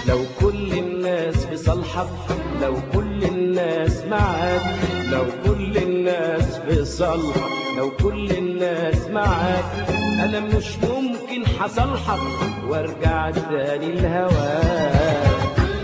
لو كل الناس في صالحك لو كل الناس معاك لو كل الناس في صالحك لو كل الناس معاك انا مش ممكن حصلحك وارجع تاني لهواك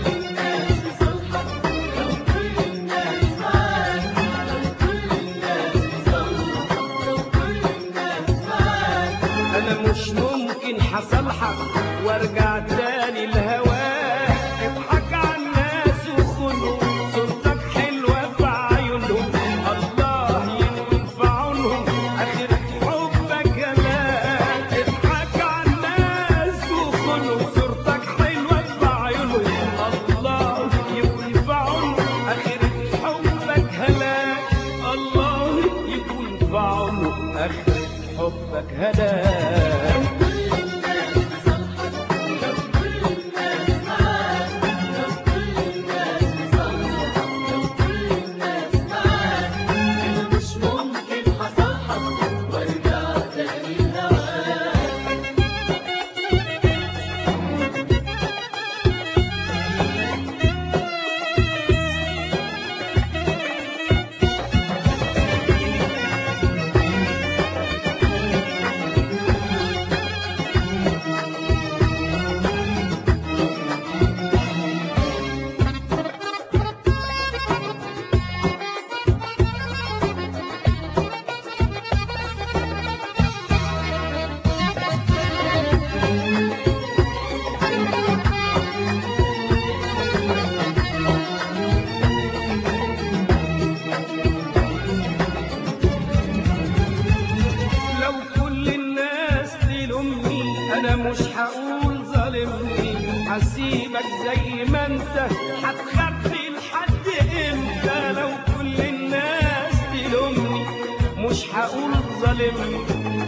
انا مش ممكن حصلحك وارجع تاني لهواك اضحك على الناس وخنهم صورتك حلوه في عيونهم الله يكون في عونهم اخرة حبك جمال اضحك على الناس وخنهم صورتك حلوه في عيونهم الله يكون في عونهم اخرة حبك هلاك الله يكون في عونهم اخرة حبك هلاك مش ممكن حصلحك وارجع تاني لهواك لو كل الناس تلومني انا مش هقول ظالمني هسيبك زي ما انت هتخبي لحد امتى لو كل الناس تلومني مش هقول ظالمني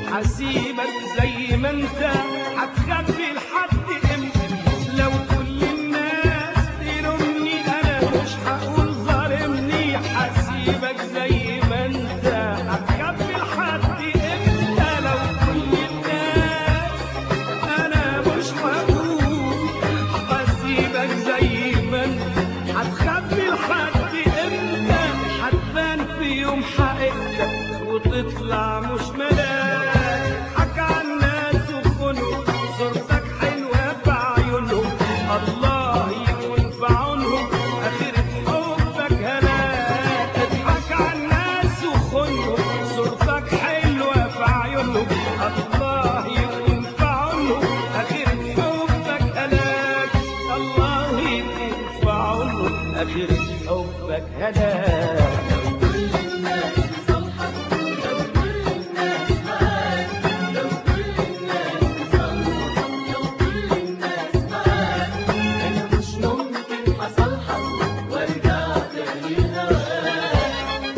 هسيبك زي ما انت هتخبي لحد امتى لو كل الناس تلومني انا مش هقول ظالمني هسيبك زي ما انت هتخبي لحد امتى لو كل الناس انا مش هقول هسيبك زي ما انت هتخبي لحد امتى هتبان في يوم حقيقتك وتطلع مش ملاك حكى على الناس وخنهم صورتك حلوه في عيونهم الله يكون في عونهم اخرة حبك هلاك اضحك على الناس وخنهم صورتك حلوه في عيونهم الله يكون في عونهم اخرة حبك هلاك الله يكون في عونهم اخرة حبك هلاك كل الناس بصالحك لو كل الناس معاك لو كل الناس بصالحك لو كل الناس معاك انا مش ممكن حصلحك وارجع تاني لهواك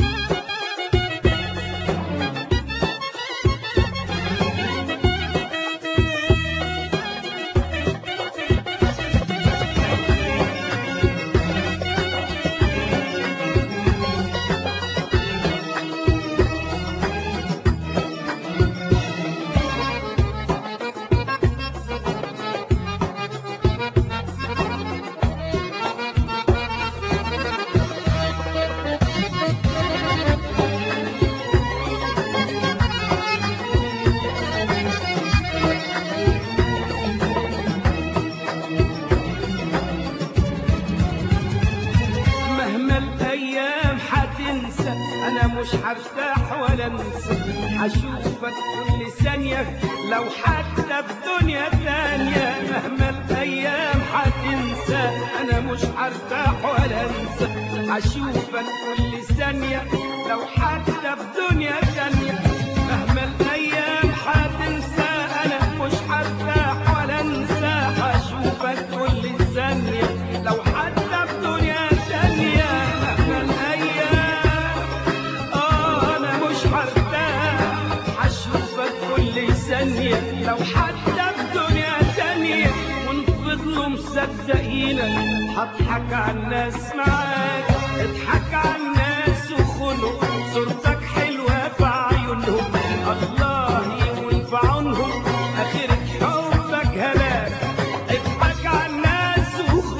مهما الايام هتنسى انا مش هرتاح ولا انسى هشوفك كل ثانيه لو حتى في دنيا تانية مهما الايام هتنسى انا مش هرتاح ولا انسى هشوفك كل ثانيه لو حتى في دنيا تانية مهما الايام هتنسى انا مش هرتاح ولا انسى هشوفك كل ثانيه لو حتى في دنيا تانية مهما الايام اه انا مش هرتاح هشوفك كل ثانية لو حتى في دنيا تانية ونفضلوا مصدقينك هضحك على الناس معاك اضحك على الناس وخنق صورتك حلوة في عيونهم الله يكون في عونهم اخرة حبك هلاك اضحك على الناس وخنق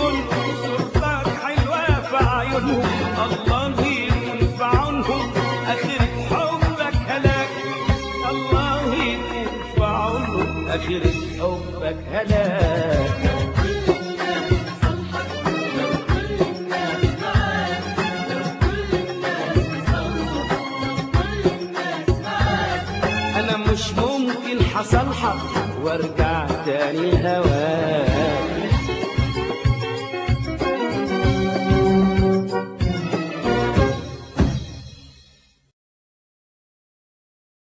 لك هلاك كل الناس صالحك لو كل الناس معاك لو كل الناس صالحك لو كل الناس معاك انا مش ممكن حصلحك وارجع تاني لهواك